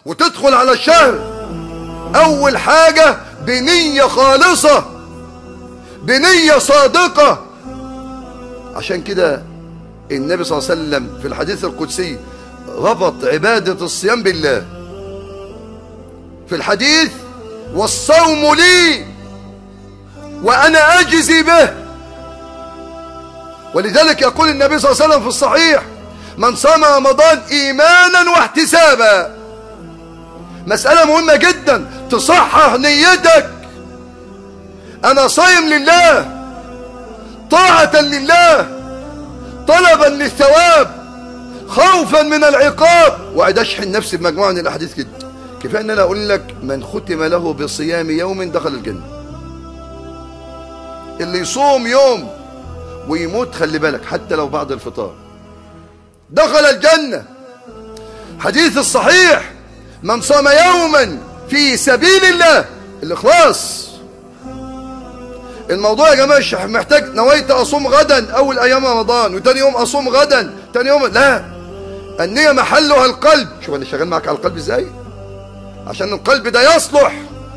وتدخل على الشهر اول حاجة بنية خالصة بنية صادقة عشان كده النبي صلى الله عليه وسلم في الحديث القدسي ربط عبادة الصيام بالله في الحديث والصوم لي وأنا أجزي به ولذلك يقول النبي صلى الله عليه وسلم في الصحيح من صام رمضان إيمانا واحتسابا مسألة مهمة جدا تصحح نيتك أنا صايم لله طاعة لله طلبا للثواب خوفا من العقاب وقعد اشحن نفسي بمجموعه من الاحاديث كده كفايه ان انا اقول لك من ختم له بصيام يوم دخل الجنه اللي يصوم يوم ويموت خلي بالك حتى لو بعد الفطار دخل الجنه حديث الصحيح من صام يوما في سبيل الله الاخلاص الموضوع يا جماعه مش محتاج نويت اصوم غدا اول ايام رمضان وتاني يوم اصوم غدا تاني يوم لا النية محلها القلب شوف انا شغال معك على القلب ازاي عشان القلب ده يصلح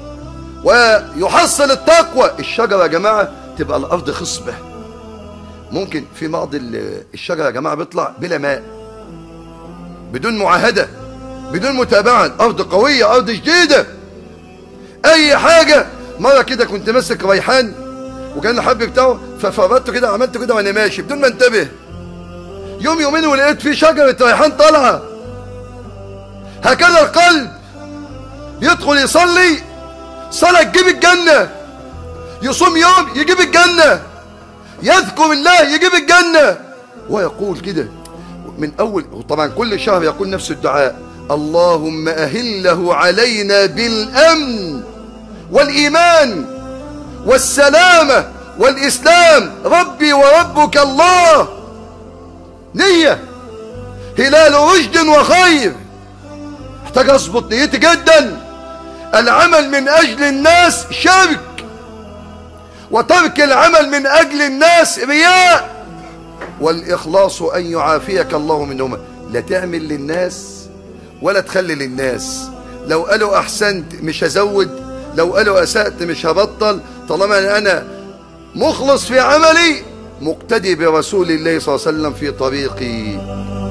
ويحصل التقوى الشجرة يا جماعة تبقى الارض خصبة ممكن في بعض الشجرة يا جماعة بيطلع بلا ماء بدون معاهدة بدون متابعة ارض قوية ارض جديدة اي حاجة مرة كده كنت ماسك ريحان وكان الحب بتاعه ففردته كده عملته كده وانا ماشي بدون ما انتبه يوم يومين ولقيت في شجرة ريحان طالعة هكذا القلب يدخل يصلي صلاة تجيب الجنة يصوم يوم يجيب الجنة يذكر الله يجيب الجنة ويقول كده من أول طبعا كل شهر يقول نفس الدعاء اللهم أهله علينا بالأمن والإيمان والسلامة والإسلام ربي وربك الله نية هلال رشد وخير احتاج اظبط نيتي جدا العمل من اجل الناس شرك وترك العمل من اجل الناس رياء والاخلاص ان يعافيك الله منهما لا تعمل للناس ولا تخلي للناس لو قالوا احسنت مش هزود لو قالوا اسأت مش هبطل طالما انا مخلص في عملي مقتدي برسول الله صلى الله عليه وسلم في طريقي